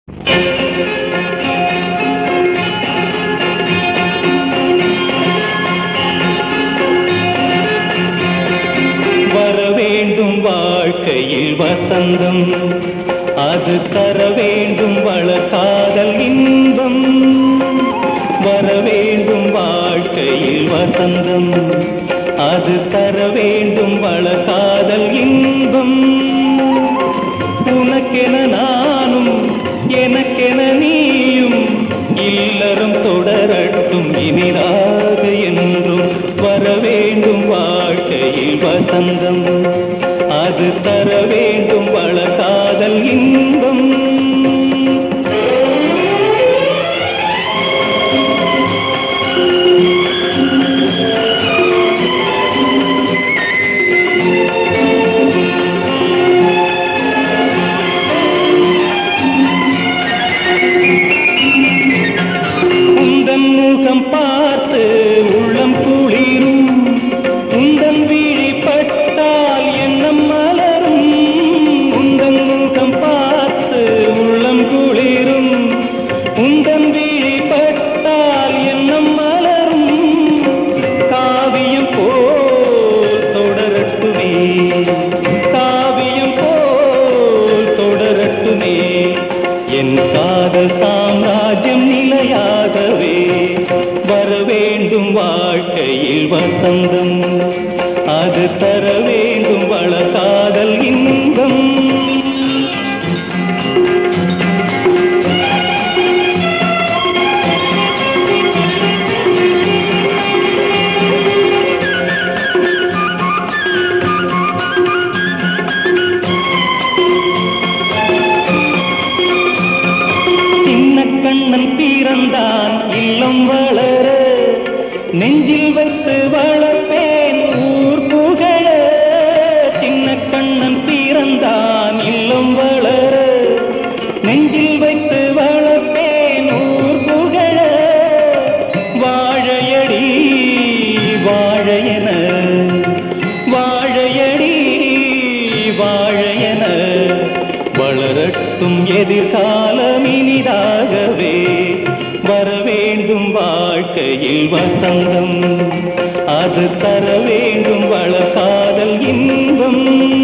வர வேண்டும் வாழ்க்கையில் வசந்தம் அது தர வேண்டும் வளர்காதல் இன்பம் வர வேண்டும் வாழ்க்கையில் வசந்தம் அது தர வேண்டும் வளர்காதல் இன்பம் உனக்கென நானும் எனக்கென நீயும் இல்லறம் தொடரட்டும் இனிதாக என்றும் வர வேண்டும் வாழ்க்கையில் வசந்தம் அது தர வேண்டும் வளர்காதல் இன்பம் உந்தன் முகம் பார்த்து உள்ளம் குளிரும் உந்தன் விழி பட்டால் எண்ணம் மலரும் உந்தன் முகம் பார்த்து உள்ளம் குளிரும் உந்தன் விழி பட்டால் எண்ணம் மலரும் காவியம் போல் தொடரட்டுமே காவியம் போல் தொடரட்டுமே என் காதல் சாம்ராஜ்யம் நிலையாகவே வர வேண்டும் வாழ்க்கையில் வசந்தம் அது தர வேண்டும் வளர்காதல் இன்பம் சின்ன கண்ணன் பிறந்தான் இல்லம் வளர நெஞ்சில் வைத்து வளர்ப்பேன் ஊர் புகழ சின்ன கண்ணன் பிறந்தான் இல்லம் வளர நெஞ்சில் வைத்து வளர்ப்பேன் ஊர் புகழ வாழையடி வாழையன வாழையடி வாழையன வளரட்டும் எதிர்காலம் இனிதாகவே வர வேண்டும் வாழ்க்கையில் வசந்தம் அது தர வேண்டும் வளர்காதல் இன்பம்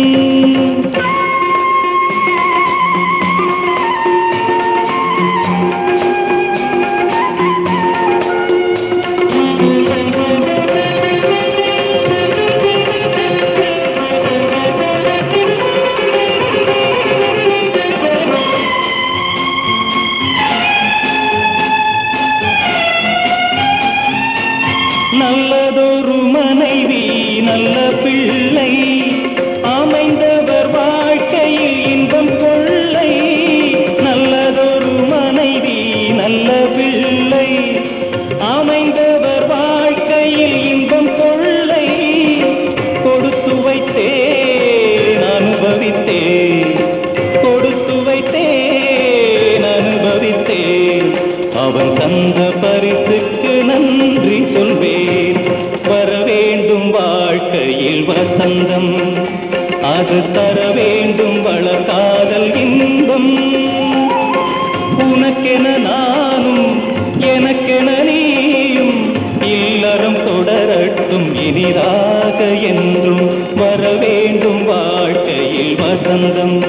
நல்லதொரு மனைவி நல்ல பிள்ளை அமைந்தவர் வாழ்க்கையில் இன்பம் கொள்ளை நல்லதொரு மனைவி நல்ல பிள்ளை அமைந்தவர் வாழ்க்கையில் இன்பம் கொள்ளை கொடுத்து வைத்தேன் அனுபவித்தேன் கொடுத்து வைத்தேன் அனுபவித்தேன் அவன் தந்த பரிசுக்கு நன்றி சொல்வேன் வர வேண்டும் வாழ்க்கையில் வசந்தம் அது தர வேண்டும் வளர்காதல் இன்பம் உனக்கென நானும் எனக்கென நீயும் இல்லறம் தொடரட்டும் இனிதாக என்றும் வர வேண்டும் வாழ்க்கையில் வசந்தம்